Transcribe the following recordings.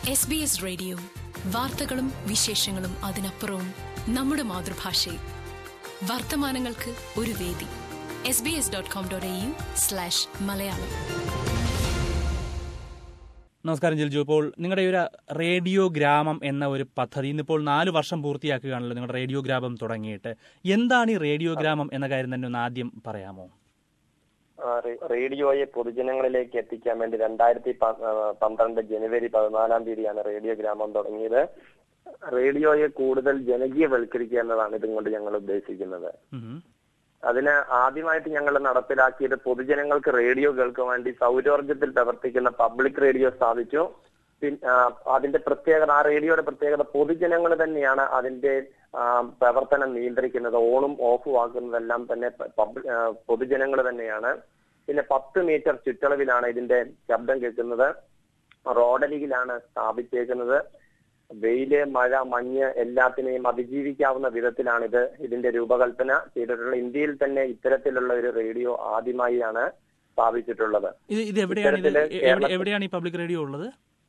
S B S radio വാർത്തകളും വിശേഷങ്ങളും അതിനപ്പുറവും നമ്മുടെ മാതൃഭാഷയിൽ വർത്തമാനങ്ങൾക്ക് ഒരു വേദി S B S dot com dot A U slash Malayalam നമസ്കാരം ജിൽജു ഇപ്പോൾ നിങ്ങളുടെ ഒരു റേഡിയോ ഗ്രാമം എന്ന ഒരു പദ്ധതി ഇന്നിപ്പോൾ നാല് വർഷം പൂർത്തിയാക്കുകയാണല്ലോ നിങ്ങളുടെ റേഡിയോ ഗ്രാമം തുടങ്ങിയിട്ട് എന്താണ് ഈ റേഡിയോ ഗ്രാമം എന്ന കാര്യം തന്നെ ഒന്ന് ആദ്യം പറയാമോ ആ, റേ- റേഡിയോയെ പൊതുജനങ്ങളിലേക്ക് എത്തിക്കാൻ വേണ്ടി രണ്ടായിരത്തി പ- ആ, പന്ത്രണ്ട് ജനുവരി പതിനാലാം തീയതിയാണ് റേഡിയോ ഗ്രാമം തുടങ്ങിയത് റേഡിയോയെ കൂടുതൽ ജനകീയവൽക്കരിക്കുക എന്നതാണ് ഇതും കൊണ്ട് ഞങ്ങൾ ഉദ്ദേശിക്കുന്നത് ഉം. അതിന് ആദ്യമായിട്ട് ഞങ്ങൾ നടപ്പിലാക്കിയത് പൊതുജനങ്ങൾക്ക് റേഡിയോ കേൾക്കാൻ വേണ്ടി സൗരോർജ്ജത്തിൽ പ്രവർത്തിക്കുന്ന പബ്ലിക് റേഡിയോ സ്ഥാപിച്ചു പിൻ- ആ, അതിന്റെ പ്രത്യേകത ആ റേഡിയോയുടെ പ്രത്യേകത പൊതുജനങ്ങൾ തന്നെയാണ് അതിന്റെ ആ, പ്രവർത്തനം നിയന്ത്രിക്കുന്നത് ഓണും ഓഫും ആക്കുന്നതെല്ലാം തന്നെ പബ്ലിക് പൊതുജനങ്ങൾ തന്നെയാണ് പിന്നെ പത്ത് മീറ്റർ ചുറ്റളവിലാണ് ഇതിന്റെ ശബ്ദം കേൾക്കുന്നത് റോഡരികിലാണ് സ്ഥാപിച്ചേക്കുന്നത് വെയില് മഴ മഞ്ഞ് എല്ലാത്തിനെയും അതിജീവിക്കാവുന്ന വിധത്തിലാണ് ഇത് ഇതിന്റെ രൂപകൽപ്പന ചെയ്തിട്ടുള്ളത് ഇന്ത്യയിൽ തന്നെ ഇത്തരത്തിലുള്ള ഒരു റേഡിയോ ആദ്യമായാണ് സ്ഥാപിച്ചിട്ടുള്ളത് ഇത് ഇത് എവിടെയാണ് ഇത് ഇത്തരത്തില് എ- എവിടെ- കേരളത്തിൽ- എവിടെയാണ് ഈ പബ്ലിക് റേഡിയോ ഉള്ളത്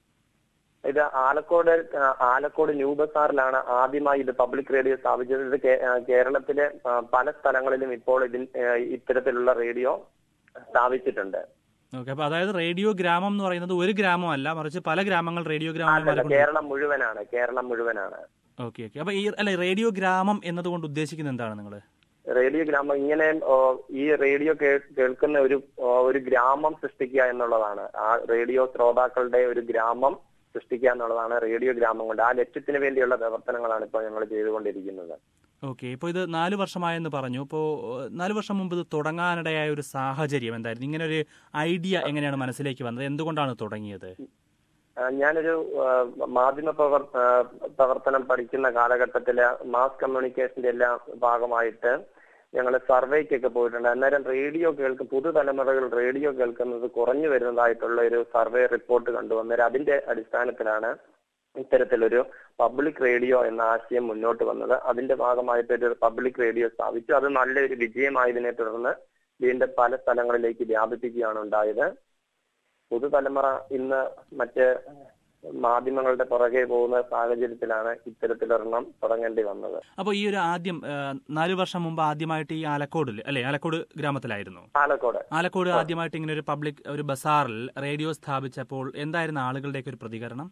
ഇത് ആലക്കോട് ആ, ആലക്കോട് ന്യൂ ബസാറിലാണ് ആദ്യമായി ഇത് പബ്ലിക് റേഡിയോ സ്ഥാപിച്ചത് ഇത് കേ- ആ, കേരളത്തിലെ ആ, പല സ്ഥലങ്ങളിലും ഇപ്പോൾ ഇതിൽ ആ, ഇത്തരത്തിലുള്ള റേഡിയോ സ്ഥാപിച്ചിട്ടുണ്ട് ഓക്കെ അപ്പൊ അതായത് റേഡിയോ ഗ്രാമം എന്ന് പറയുന്നത് ഒരു ഗ്രാമം അല്ല മറിച്ച് പല ഗ്രാമങ്ങൾ റേഡിയോ അല്ലല്ല ഗ്രാമങ്ങൾ കേരളം മുഴുവനാണ് കേരളം മുഴുവനാണ് ഓക്കെ ഓക്കെ അപ്പൊ ഈ അല്ല റേഡിയോ ഗ്രാമം എന്നതുകൊണ്ട് ഉദ്ദേശിക്കുന്നത് എന്താണ് നിങ്ങൾ റേഡിയോ ഗ്രാമം ഇങ്ങനെ ഓ, ഈ റേഡിയോ കേ- കേൾക്കുന്ന ഒരു ഓ, ഒരു ഗ്രാമം സൃഷ്ടിക്കുക എന്നുള്ളതാണ് ആ റേഡിയോ ശ്രോതാക്കളുടെ ഒരു ഗ്രാമം സൃഷ്ടിക്കുക എന്നുള്ളതാണ് റേഡിയോ ഗ്രാമം കൊണ്ട് ആ ലക്ഷ്യത്തിന് വേണ്ടിയുള്ള പ്രവർത്തനങ്ങളാണ് ഇപ്പോൾ ഞങ്ങൾ ചെയ്തുകൊണ്ടിരിക്കുന്നത് ഓക്കെ ഇപ്പോൾ ഇത് നാല് വർഷമായെന്ന് പറഞ്ഞു ഇപ്പോൾ നാല് വർഷം മുമ്പ് ഇത് തുടങ്ങാനിടയായ ഒരു സാഹചര്യം എന്തായിരുന്നു ഇങ്ങനെ ഒരു ഐഡിയ എങ്ങനെയാണ് മനസ്സിലേക്ക് വന്നത് എന്തുകൊണ്ടാണ് തുടങ്ങിയത് ആ, ഞാനൊരു ആ, മാധ്യമ പ്രവർ ആ, പ്രവർത്തനം പഠിക്കുന്ന കാലഘട്ടത്തില് മാസ് കമ്മ്യൂണിക്കേഷന്റെ എല്ലാം ഭാഗമായിട്ട് ഞങ്ങൾ സർവേക്കൊക്കെ പോയിട്ടുണ്ട് അന്നേരം റേഡിയോ കേൾക്കും പുതുതലമുറകൾ റേഡിയോ കേൾക്കുന്നത് കുറഞ്ഞു വരുന്നതായിട്ടുള്ള ഒരു സർവേ റിപ്പോർട്ട് കണ്ടു അന്നേരം അതിന്റെ അടിസ്ഥാനത്തിലാണ് ഇത്തരത്തിലൊരു പബ്ലിക് റേഡിയോ എന്ന ആശയം മുന്നോട്ട് വന്നത് അതിന്റെ ഭാഗമായിട്ട് ഒരു പബ്ലിക് റേഡിയോ സ്ഥാപിച്ചു അത് നല്ലൊരു വിജയമായതിനെ തുടർന്ന് വീണ്ടും പല സ്ഥലങ്ങളിലേക്ക് വ്യാപിപ്പിക്കുകയാണ് ഉണ്ടായത് പുതുതലമുറ ഇന്ന് മറ്റ് മാധ്യമങ്ങളുടെ പുറകെ പോകുന്ന സാഹചര്യത്തിലാണ് ഇത്തരത്തിലൊരെണ്ണം തുടങ്ങേണ്ടി വന്നത് അപ്പോൾ ഈ ഒരു ആദ്യം ആ, നാല് വർഷം മുമ്പ് ആദ്യമായിട്ട് ഈ ആലക്കോടിൽ അല്ലെ ആലക്കോട് ഗ്രാമത്തിലായിരുന്നു പാലക്കോട് ആലക്കോട് ആദ്യമായിട്ട് ഇങ്ങനെ ഒരു പബ്ലിക് ഒരു ബസാറിൽ റേഡിയോ സ്ഥാപിച്ചപ്പോൾ എന്തായിരുന്നു ആളുകളുടെയൊക്കെ ഒരു പ്രതികരണം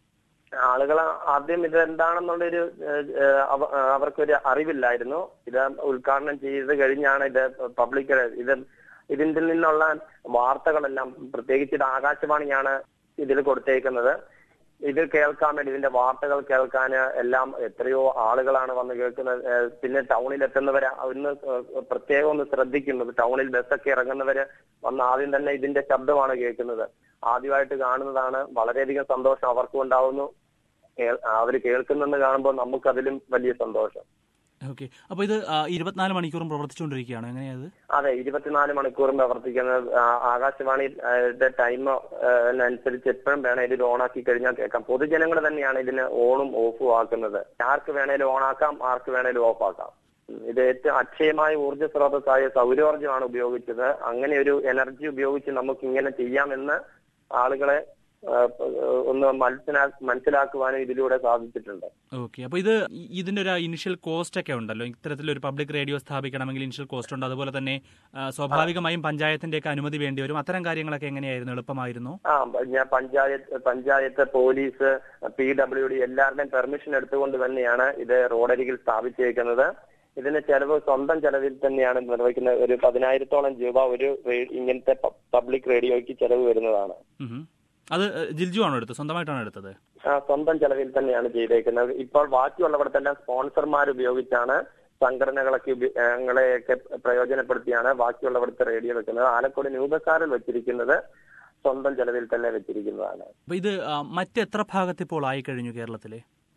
ആളുകൾ ആദ്യം ഇത് എന്താണെന്നുള്ളൊരു ഏഹ്, ഏഹ്, അവ- അവർക്കൊരു അറിവില്ലായിരുന്നു ഇത് ഉദ്ഘാടനം ചെയ്ത് കഴിഞ്ഞാണ് ഇത് പബ്ലിക് ഇത് ഇതിന്റെ നിന്നുള്ള വാർത്തകളെല്ലാം പ്രത്യേകിച്ച് ഇത് ആകാശവാണിയാണ് ഇതിൽ കൊടുത്തേക്കുന്നത് ഇത് കേൾക്കാൻ വേണ്ടി ഇതിന്റെ വാർത്തകൾ കേൾക്കാൻ എല്ലാം എത്രയോ ആളുകളാണ് വന്ന് കേൾക്കുന്നത് ഏഹ്, പിന്നെ ടൗണിൽ എത്തുന്നവരെ ഒന്ന് ഏഹ്, പ്രത്യേകം ഒന്ന് ശ്രദ്ധിക്കുന്നത് ടൗണിൽ ബസ്സൊക്കെ ഇറങ്ങുന്നവര് വന്ന് ആദ്യം തന്നെ ഇതിന്റെ ശബ്ദമാണ് കേൾക്കുന്നത് ആദ്യമായിട്ട് കാണുന്നതാണ് വളരെയധികം സന്തോഷം അവർക്കും ഉണ്ടാവുന്നു കേൾ- അവര് കേൾക്കുന്നെന്ന് കാണുമ്പോൾ നമുക്കതിലും വലിയ സന്തോഷം ഓക്കെ അപ്പോൾ ഇത് ആ, ഇരുപത്തിനാല് മണിക്കൂറും പ്രവർത്തിച്ചുകൊണ്ടിരിക്കുകയാണ് എങ്ങനെയത് അതെ ഇരുപത്തിനാല് മണിക്കൂറും പ്രവർത്തിക്കുന്ന ആ, ആകാശവാണിയുടെ ടൈം അനുസരിച്ച് എപ്പോഴും വേണേലും ഇതിൽ ഓണാക്കി കഴിഞ്ഞാൽ കേൾക്കാം പൊതുജനങ്ങൾ തന്നെയാണ് ഇതിന് ഓണും ഓഫും ആക്കുന്നത് ആർക്ക് വേണേലും ഓണാക്കാം ആർക്ക് വേണേലും ഓഫ് ആക്കാം ഉം, ഇത് ഏറ്റവും അക്ഷയമായ ഊർജ്ജ സ്രോതസ്സായ സൗരോർജ്ജമാണ് ഉപയോഗിച്ചത് അങ്ങനെ ഒരു എനർജി ഉപയോഗിച്ച് നമുക്ക് ഇങ്ങനെ ചെയ്യാമെന്ന് ആളുകളെ ആ, ഒന്ന് മനസ്സിലാ മനസ്സിലാക്കുവാനും ഇതിലൂടെ സാധിച്ചിട്ടുണ്ട് ഓക്കെ അപ്പോൾ ഇത് ഇ- ഇതിന്റെ ഒരു ഇനിഷ്യൽ കോസ്റ്റ് ഒക്കെ ഉണ്ടല്ലോ ഇത്തരത്തിലൊരു പബ്ലിക് റേഡിയോ സ്ഥാപിക്കണമെങ്കിൽ ഇനിഷ്യൽ കോസ്റ്റ് ഉണ്ട് അതുപോലെ തന്നെ ആ, സ്വാഭാവികമായും പഞ്ചായത്തിന്റെ ഒക്കെ അനുമതി വേണ്ടി വരും അത്തരം കാര്യങ്ങളൊക്കെ എങ്ങനെയായിരുന്നു എളുപ്പമായിരുന്നു ആ ഞാൻ panchayat panchayat police P W D എല്ലാവരുടെയും പെർമിഷൻ എടുത്തുകൊണ്ട് തന്നെയാണ് ഇത് റോഡരികിൽ സ്ഥാപിച്ചേക്കുന്നത് ഇതിന് ചെലവ് സ്വന്തം ചെലവിൽ തന്നെയാണ് നിർവഹിക്കുന്നത് ഒരു പതിനായിരത്തോളം രൂപ ഒരു റേ- ഇങ്ങനത്തെ പബ്ലിക് റേഡിയോയ്ക്ക് ചെലവ് വരുന്നതാണ് ഉം. അത് ഏ, ജിൽജു ആണോ എടുത്തത് സ്വന്തമായിട്ടാണോ എടുത്തത് ആ, സ്വന്തം ചെലവിൽ തന്നെയാണ് ചെയ്തേക്കുന്നത് ഇപ്പോൾ ബാക്കിയുള്ളവിടത്തെല്ലാം സ്പോൺസർമാർ ഉപയോഗിച്ചാണ് സംഘടനകളൊക്കെ ഉപ- ഏ, ങ്ങളെയൊക്കെ പ്രയോജനപ്പെടുത്തിയാണ് ബാക്കിയുള്ളവിടുത്തെ റേഡിയോ വെക്കുന്നത് ആലക്കോട് ന്യൂ ബസാറിൽ വെച്ചിരിക്കുന്നത് സ്വന്തം ചെലവിൽ തന്നെ വെച്ചിരിക്കുന്നതാണ് അപ്പോൾ ഇത് ആ, മറ്റെത്ര ഭാഗത്ത് ഇപ്പോൾ ആയി കഴിഞ്ഞു കേരളത്തിലെ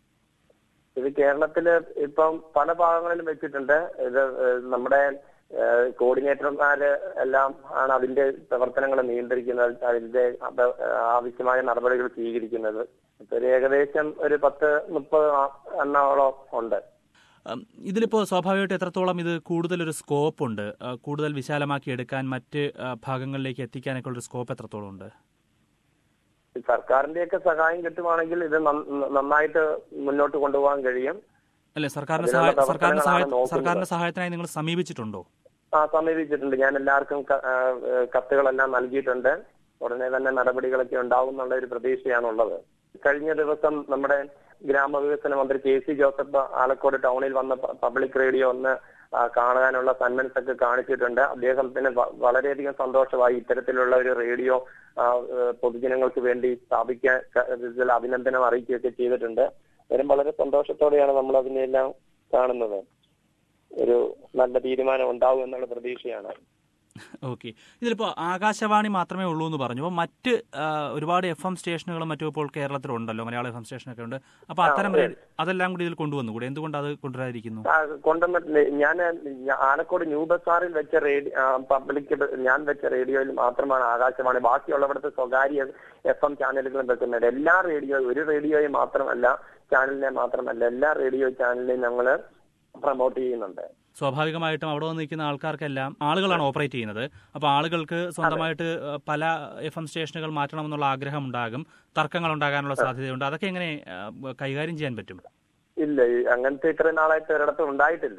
ഇത് കേരളത്തില് ഇപ്പം പല ഭാഗങ്ങളിലും വെച്ചിട്ടുണ്ട് ഇത് ഏഹ്, നമ്മുടെ ഏഹ്, കോർഡിനേറ്റർമാര് എല്ലാം ആണ് അതിന്റെ പ്രവർത്തനങ്ങൾ നിയന്ത്രിക്കുന്നത് അതിന്റെ അപ- ആവശ്യമായ നടപടികൾ സ്വീകരിക്കുന്നത് ഇപ്പൊ ഒരു ഏകദേശം ഒരു പത്ത് മുപ്പത് എണ്ണോളം ഉണ്ട് ഉം, ഇതിലിപ്പോ സ്വാഭാവികമായിട്ട് എത്രത്തോളം ഇത് കൂടുതലൊരു സ്കോപ്പ് ഉണ്ട് ആ, കൂടുതൽ വിശാലമാക്കി എടുക്കാൻ മറ്റ് ആ, ഭാഗങ്ങളിലേക്ക് എത്തിക്കാനൊക്കെ ഉള്ള സ്കോപ്പ് എത്രത്തോളം ഉണ്ട് സർക്കാരിന്റെയൊക്കെ സഹായം കിട്ടുവാണെങ്കിൽ ഇത് നന്ന- നന്നായിട്ട് മുന്നോട്ട് കൊണ്ടുപോകാൻ കഴിയും അല്ലെ സർക്കാരിന്റെ അതിനുള്ള സഹായ സർക്കാരിന്റെ സഹായ പ്രവർത്തനങ്ങളാണ് നോക്കുന്നത്. സർക്കാരിന്റെ സഹായത്തിനായി നിങ്ങൾ സമീപിച്ചിട്ടുണ്ടോ ആ സമീപിച്ചിട്ടുണ്ട് ഞാൻ എല്ലാവർക്കും ക- ആ, ഏ, കത്തുകളെല്ലാം നൽകിയിട്ടുണ്ട് ഉടനെ തന്നെ നടപടികളൊക്കെ ഉണ്ടാവും എന്നുള്ള ഒരു പ്രതീക്ഷയാണുള്ളത് കഴിഞ്ഞ ദിവസം നമ്മുടെ ഗ്രാമവികസന മന്ത്രി കെ സി ജോസഫ് ആലക്കോട് ടൗണിൽ വന്ന പ- പബ്ലിക് റേഡിയോ ഒന്ന് ആ, കാണാനുള്ള സന്മൻസ് ഒക്കെ കാണിച്ചിട്ടുണ്ട് അദ്ദേഹത്തിന് വ- വളരെയധികം സന്തോഷമായി ഇത്തരത്തിലുള്ള ഒരു റേഡിയോ ആ, ഏ, പൊതുജനങ്ങൾക്ക് വേണ്ടി സ്ഥാപിക്കാൻ ക- ഇതിൽ അഭിനന്ദനം അറിയിക്കുകയൊക്കെ ചെയ്തിട്ടുണ്ട് വരും വളരെ സന്തോഷത്തോടെയാണ് നമ്മൾ അതിനെല്ലാം കാണുന്നത് ഒരു നല്ല തീരുമാനം ഉണ്ടാവും എന്നുള്ള പ്രതീക്ഷയാണ് ഓക്കെ ഇതിലിപ്പോൾ ആകാശവാണി മാത്രമേ ഉള്ളൂ എന്ന് പറഞ്ഞു അപ്പോൾ മറ്റ് ആ, ഒരുപാട് എഫ് എം സ്റ്റേഷനുകളും മറ്റും ഇപ്പോൾ കേരളത്തിലുണ്ടല്ലോ മലയാള എഫ് എം സ്റ്റേഷനൊക്കെ ഉണ്ട് അപ്പോൾ അത്തരം റേഡി- അതെല്ലാം കൂടി ഇതിൽ കൊണ്ടുവന്നുകൂടെ എന്തുകൊണ്ട് അത് കൊണ്ടുവരാതിരിക്കുന്നു ആ, കൊണ്ടുവന്നിട്ടുണ്ട് ഞാൻ ഞാൻ ആലക്കോട് ന്യൂ ബസാറിൽ വെച്ച റേഡിയോ പബ്ലിക് ഞാൻ വെച്ച റേഡിയോയിൽ മാത്രമാണ് ആകാശവാണി ബാക്കിയുള്ളവിടുത്തെ സ്വകാര്യ എഫ് എം ചാനലുകളും വെക്കുന്നുണ്ട് എല്ലാ റേഡിയോ ഒരു റേഡിയോയെ മാത്രമല്ല ചാനലിനെ മാത്രമല്ല എല്ലാ റേഡിയോ ചാനലിനെയും ഞങ്ങൾ പ്രൊമോട്ട് ചെയ്യുന്നുണ്ട് സ്വാഭാവികമായിട്ടും അവിടെ വന്ന് നിൽക്കുന്ന ആൾക്കാർക്കെല്ലാം ആളുകളാണ് ഓപ്പറേറ്റ് ചെയ്യുന്നത് അപ്പോൾ ആളുകൾക്ക് സ്വന്തമായിട്ട് ആ, പല എഫ് എം സ്റ്റേഷനുകൾ മാറ്റണമെന്നുള്ള ആഗ്രഹം ഉണ്ടാകും തർക്കങ്ങൾ ഉണ്ടാകാനുള്ള സാധ്യതയുണ്ട് അതൊക്കെ എങ്ങനെ ആ, കൈകാര്യം ചെയ്യാൻ പറ്റും ഇല്ല ഈ അങ്ങനത്തെ ഇത്രയും നാളായിട്ട് ഒരിടത്തും ഉണ്ടായിട്ടില്ല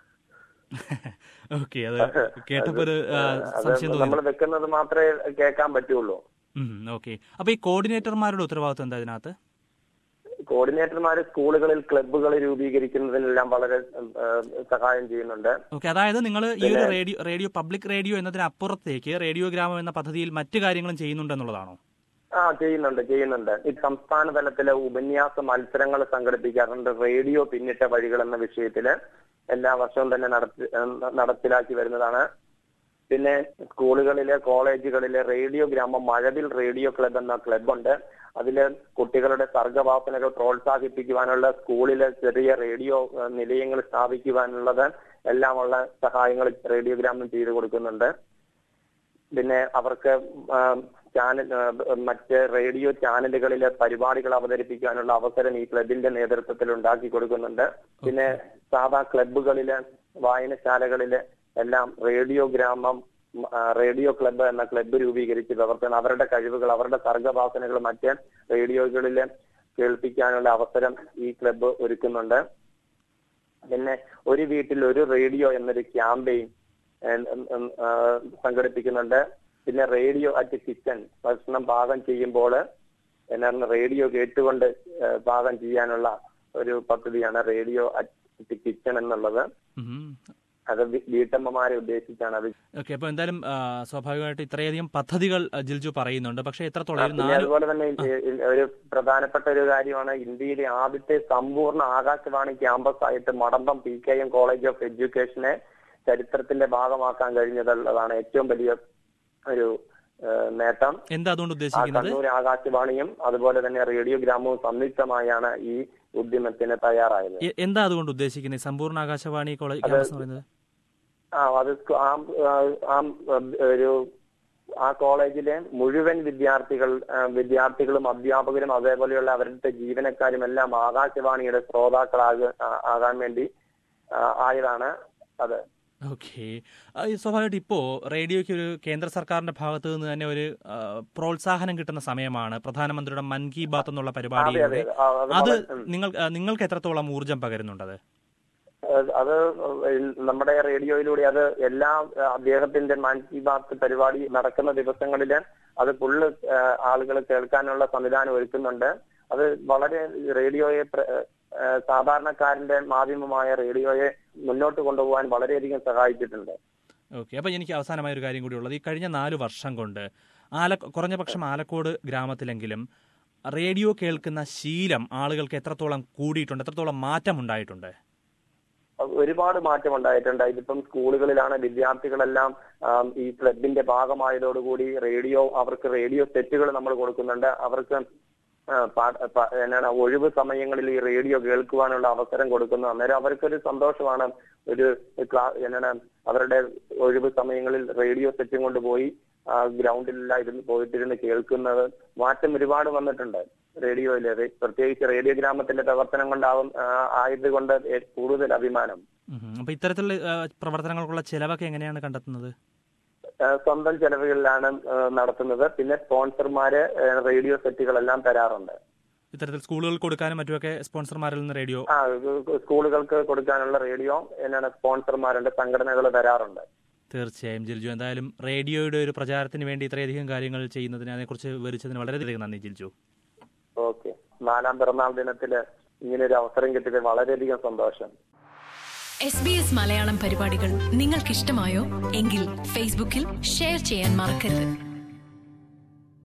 ഓക്കെ അത് കേട്ടപ്പോൾ ഒരു ആ, അത് സംശയം തോന്നി നമ്മൾ വെക്കുന്നത് മാത്രമേ കേൾക്കാൻ പറ്റുള്ളൂ ഓക്കെ അപ്പോൾ ഈ കോർഡിനേറ്റർമാരുടെ ഉത്തരവാദിത്വം എന്താ ഇതിനകത്ത് കോർഡിനേറ്റർമാര് സ്കൂളുകളിൽ ക്ലബ്ബുകൾ രൂപീകരിക്കുന്നതിനെല്ലാം വളരെ ഏഹ്, സഹായം ചെയ്യുന്നുണ്ട് ഓക്കെ അതായത് നിങ്ങൾ ഈ ഒരു റേഡിയോ റേഡിയോ പബ്ലിക് റേഡിയോ എന്നതിനപ്പുറത്തേക്ക് റേഡിയോ ഗ്രാമം എന്ന പദ്ധതിയിൽ മറ്റു കാര്യങ്ങളും ചെയ്യുന്നുണ്ടെന്നുള്ളതാണോ ആ ചെയ്യുന്നുണ്ട് ചെയ്യുന്നുണ്ട് ഈ സംസ്ഥാന തലത്തിലെ ഉപന്യാസ മത്സരങ്ങൾ സംഘടിപ്പിക്കാറുണ്ട് റേഡിയോ പിന്നിട്ട വഴികൾ എന്ന വിഷയത്തില് എല്ലാ വർഷവും തന്നെ നടത്തി ഏഹ്, നടപ്പിലാക്കി വരുന്നതാണ് പിന്നെ സ്കൂളുകളിലെ കോളേജുകളിലെ റേഡിയോ ഗ്രാമം മഴവിൽ റേഡിയോ ക്ലബ് എന്ന ക്ലബുണ്ട് അതില് കുട്ടികളുടെ സർഗവാസനകൾ പ്രോത്സാഹിപ്പിക്കുവാനുള്ള സ്കൂളിലെ ചെറിയ റേഡിയോ ഏഹ്, നിലയങ്ങൾ സ്ഥാപിക്കുവാനുള്ളത് എല്ലാമുള്ള സഹായങ്ങൾ റേഡിയോ ഗ്രാമം ചെയ്തു കൊടുക്കുന്നുണ്ട് പിന്നെ അവർക്ക് ആ, ചാനൽ ആ, മറ്റ് റേഡിയോ ചാനലുകളിലെ പരിപാടികൾ അവതരിപ്പിക്കാനുള്ള അവസരം ഈ ക്ലബിന്റെ നേതൃത്വത്തിൽ ഉണ്ടാക്കി കൊടുക്കുന്നുണ്ട് പിന്നെ സാധാ ക്ലബുകളിലെ വായനശാലകളിലെ എല്ലാം റേഡിയോ ഗ്രാമം ആ, റേഡിയോ ക്ലബ്ബ് എന്ന ക്ലബ്ബ് രൂപീകരിച്ച് പ്രവർത്തനം അവരുടെ കഴിവുകൾ അവരുടെ സർഗവാസനകൾ മറ്റ് റേഡിയോകളിൽ കേൾപ്പിക്കാനുള്ള അവസരം ഈ ക്ലബ്ബ് ഒരുക്കുന്നുണ്ട് പിന്നെ ഒരു വീട്ടിൽ ഒരു റേഡിയോ എന്നൊരു ക്യാമ്പയിൻ സംഘടിപ്പിക്കുന്നുണ്ട് പിന്നെ റേഡിയോ അറ്റ് കിച്ചൺ ഭക്ഷണം പാകം ചെയ്യുമ്പോൾ എന്നാണ് റേഡിയോ കേട്ടുകൊണ്ട് ആ, പാകം ചെയ്യാനുള്ള ഒരു പദ്ധതിയാണ് റേഡിയോ അറ്റ് കിച്ചൺ എന്നുള്ളത് അത് വി- വീട്ടമ്മമാരെ ഉദ്ദേശിച്ചാണ് അത് ഓക്കെ അപ്പോൾ എന്തായാലും ആ, സ്വാഭാവികമായിട്ട് ഇത്രയധികം പദ്ധതികൾ ആ, ജിൽജു പറയുന്നുണ്ട് പക്ഷേ എത്രത്തോളം ഒരു പിന്നെ നാല് അതുപോലെ തന്നെ ഈ- ഈ ഒരു പ്രധാനപ്പെട്ട ഒരു കാര്യമാണ് ഇന്ത്യയിലെ ആദ്യത്തെ സമ്പൂർണ്ണ ആകാശവാണി ക്യാമ്പസ് ആയിട്ട് Madambam P K M college of എഡ്യൂക്കേഷനെ ചരിത്രത്തിന്റെ ഭാഗമാക്കാൻ കഴിഞ്ഞതുള്ളതാണ് ഏറ്റവും വലിയ ഒരു ഏഹ്, നേട്ടം എന്താ അതുകൊണ്ട് ആ ഉദ്ദേശിക്കുന്നത് കണ്ണൂർ ആകാശവാണിയും അതുപോലെ തന്നെ റേഡിയോ ഗ്രാമവും സംയുക്തമായാണ് ഈ ഉദ്യമത്തിന് തയ്യാറായത് എ- എന്താ അതുകൊണ്ട് ഉദ്ദേശിക്കുന്നത് ഈ സമ്പൂർണ്ണ ആകാശവാണി കോളേജ് ക്യാമ്പസ് എന്ന് പറയുന്നത് ആ അത് സ്കൂ- ആ ആ- ആ ഒരു ആ കോളേജിലെ മുഴുവൻ വിദ്യാർത്ഥികൾ ആ, വിദ്യാർത്ഥികളും അധ്യാപകരും അതേപോലെയുള്ള അവരുടെ ജീവനക്കാരും എല്ലാം ആകാശവാണിയുടെ ശ്രോതാക്കളാക ആ- ആകാൻ വേണ്ടി ആ, ആയതാണ് അത് ഓക്കെ സ്വാഭാവികമായിട്ട് ഇപ്പോൾ റേഡിയോയ്ക്ക് ഒരു കേന്ദ്ര സർക്കാരിന്റെ ഭാഗത്ത് നിന്ന് തന്നെ ഒരു ആ, പ്രോത്സാഹനം കിട്ടുന്ന സമയമാണ് പ്രധാനമന്ത്രിയുടെ മൻ കി ബാത്ത് എന്നുള്ള അതെ അതെ പരിപാടിയിലൂടെ ആ, അത് അത് വളരെ- ഉം. നിങ്ങൾ ആ, നിങ്ങൾക്ക് എത്രത്തോളം ഊർജം പകരുന്നുണ്ടത് അത് അത് നമ്മുടെ റേഡിയോയിലൂടെ അത് എല്ലാ അദ്ദേഹത്തിന്റെ മൻ കി ബാത്ത് പരിപാടി നടക്കുന്ന ദിവസങ്ങളിൽ അത് ഫുള്ള് ആളുകൾ കേൾക്കാനുള്ള സംവിധാനം ഒരുക്കുന്നുണ്ട് അത് വളരെ റേഡിയോയെ പ്ര- ആ, സാധാരണക്കാരന്റെ മാധ്യമമായ റേഡിയോയെ മുന്നോട്ട് കൊണ്ടുപോകാൻ വളരെയധികം സഹായിച്ചിട്ടുണ്ട് ഓക്കെ അപ്പോൾ എനിക്ക് അവസാനമായ ഒരു കാര്യം കൂടി ഉള്ളത് ഈ കഴിഞ്ഞ നാല് വർഷം കൊണ്ട് ആല കുറഞ്ഞ പക്ഷം ആലക്കോട് ഗ്രാമത്തിലെങ്കിലും റേഡിയോ കേൾക്കുന്ന ശീലം ആളുകൾക്ക് എത്രത്തോളം കൂടിയിട്ടുണ്ട് എത്രത്തോളം മാറ്റം ഉണ്ടായിട്ടുണ്ട് ഒരുപാട് മാറ്റം ഉണ്ടായിട്ടുണ്ട് ഇതിപ്പം സ്കൂളുകളിലാണ് വിദ്യാർത്ഥികളെല്ലാം ആം, ഈ ക്ലബിന്റെ ഭാഗമായതോടുകൂടി റേഡിയോ അവർക്ക് റേഡിയോ സെറ്റുകൾ നമ്മൾ കൊടുക്കുന്നുണ്ട് അവർക്ക് ആ, പാ- പ- എന്നാണ് ഒഴിവ് സമയങ്ങളിൽ ഈ റേഡിയോ കേൾക്കുവാനുള്ള അവസരം കൊടുക്കുന്നു അന്നേരം അവർക്കൊരു സന്തോഷമാണ് ഒരു ക്ലാ എന്നാണ് അവരുടെ ഒഴിവ് സമയങ്ങളിൽ റേഡിയോ സെറ്റും കൊണ്ടുപോയി ആ ഗ്രൗണ്ടിലെല്ലാം ഇരുന്ന് പോയിട്ടിരുന്ന് കേൾക്കുന്നത് മാറ്റം ഒരുപാട് വന്നിട്ടുണ്ട് റേഡിയോയില് റേ- പ്രത്യേകിച്ച് റേഡിയോ ഗ്രാമത്തിന്റെ പ്രവർത്തനം കൊണ്ടാവും ആ, ആയതുകൊണ്ട് ഏ- കൂടുതൽ അഭിമാനം ഉം. അപ്പോൾ ഇത്തരത്തിലുള്ള ആ, പ്രവർത്തനങ്ങൾക്കുള്ള ചിലവൊക്കെ എങ്ങനെയാണ് കണ്ടെത്തുന്നത് ആ, സ്വന്തം ചെലവുകളിലാണ് ആ, നടത്തുന്നത് പിന്നെ സ്പോൺസർമാര് ആ, റേഡിയോ സെറ്റുകളെല്ലാം തരാറുണ്ട് ഇത്തരത്തിൽ സ്കൂളുകൾക്ക് കൊടുക്കാനും മറ്റുമൊക്കെ സ്പോൺസർമാരിൽ നിന്ന് റേഡിയോ ആ സ്കൂളുകൾക്ക് കൊടുക്കാനുള്ള റേഡിയോ എന്നാണ് സ്പോൺസർമാരുണ്ട് സംഘടനകൾ തരാറുണ്ട് തീർച്ചയായും ജിൽജു എന്തായാലും റേഡിയോയുടെ ഒരു പ്രചാരത്തിന് വേണ്ടി ഇത്രയധികം കാര്യങ്ങൾ ചെയ്യുന്നതിന് അതിനെക്കുറിച്ച് വിവരിച്ചതിന് വളരെയധികം നന്ദി ജിൽജു ഓക്കെ നാലാം പിറന്നാൾ ദിനത്തില് ഇങ്ങനെ ഒരു അവസരം കിട്ടിയത് വളരെയധികം സന്തോഷം എസ് ബി എസ് മലയാളം പരിപാടികൾ നിങ്ങൾക്കിഷ്ടമായോ എങ്കിൽ ഫേസ്ബുക്കിൽ ഷെയർ ചെയ്യാൻ മറക്കരുത്